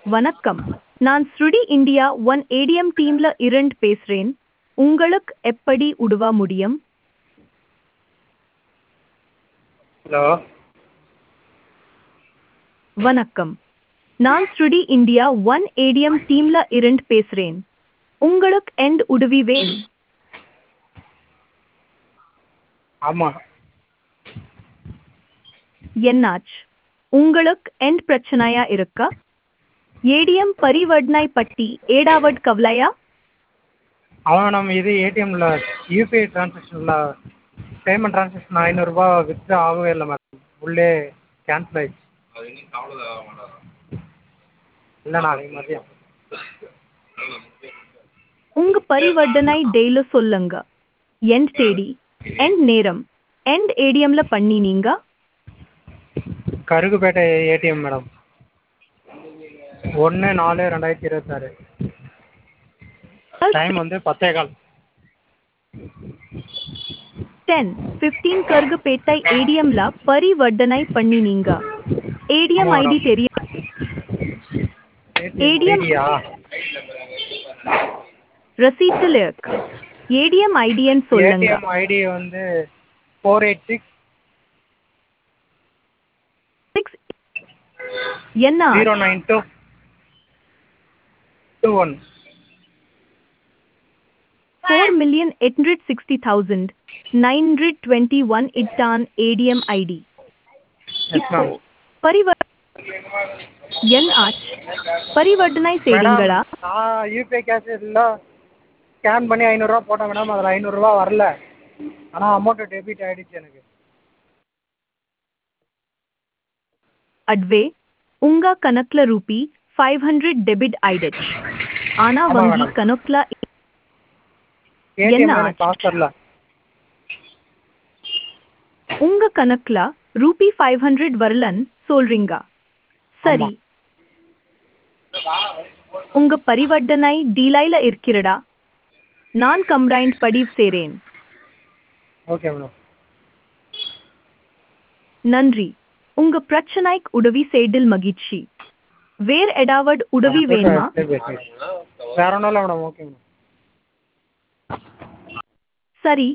வணக்கம் நான் ஸ்ருடி இந்தியா ஒன் ஏடிஎம் டீம்ல இருந்து பேசுறேன் உங்களுக்கு எப்படி உதவ முடியும் ஹலோ வணக்கம் நான் ஸ்ருடி இந்தியா ஒன் ஏடிஎம் டீம்ல இருந்து பேசுறேன் உங்களுக்கு எந்த உதவி வேணும் ஆமாம் என்னாச்சு உங்களுக்கு எந்த பிரச்சனையா இருக்கா ஏடிஎம் பரிவர்த்தனை பற்றி ஏடாவட் கவலையா அவன் நம்ம இது ஏடிஎம்மில் யூபிஐ ட்ரான்சாக்ஷனில் பேமெண்ட் ட்ரான்சாக்ஷன் ஐநூறுரூபா வித்ட்ரா ஆகவே இல்லை மேடம் உள்ளே கேன்சல் ஆயிடுச்சு இல்லை நாளைக்கு மதியம் உங்க பரிவர்த்தனை டெய்லி சொல்லுங்க எந்த தேதி எந்த நேரம் எந்த ஏடிஎம்ல பண்ணினீங்க கருகுப்பேட்டை ஏடிஎம் மேடம் ஒன்று நாலு ரெண்டாயிரத்தி இருபத்தாறு டைம் வந்து பத்தே கால் டென் ஃபிஃப்டீன் கருகுப்பேட்டை ஏடிஎம்ல பரிவர்த்தனை பண்ணினீங்க ஏடிஎம் ஆமா, ஐடி madam. தெரியும் ADM ஐடியா ரசீட்டில் இருக்கு ஏடிஎம் ஐடின்னு சொல்லுங்க ஏடிஎம் ஐடி வந்து ஃபோர் எயிட் சிக்ஸ் சிக்ஸ் என்ன zero nine two two one four million eight hundred sixty thousand nine hundred twenty one இட்டான் ஏடிஎம் ஐடி எஸ் மேம் பரிவர் என் ஆச்சு பரிவர்த்தனை செய்றீங்களா நான் யூபிஐ கேஷ் இல்லை ஸ்கேன் பண்ணி ஐநூறுரூவா போட்டேன் மேடம் அதில் ஐநூறுரூவா வரல ஆனால் அமௌண்ட்டு டெபிட் ஆகிடுச்சு எனக்கு அட்வே உங்க கணக்குல ரூபி ஃபைவ் ஹண்ட்ரட் டெபிட் ஆயிடுச்சு ஆனா ஆமா, வங்கி madam. கணக்குல ஏடிஎம் என்ன எனக்கு காசு வரல உங்க கணக்குல ரூபி ஃபைவ் ஹண்ட்ரட் வரலன்னு சொல்றீங்க சரி உங்க பரிவர்த்தனை டீலைல இருக்கிறடா நான் கம்ப்ளைண்ட் பதிவு செய்றேன் ஓகே மேடம் நன்றி உங்க பிரச்சனைக்கு உதவி செய்தில் மகிழ்ச்சி வேற ஏதாவது உதவி வேணுமா வேற ஒன்றும் இல்லை மேடம் ஓகே மேடம் சரி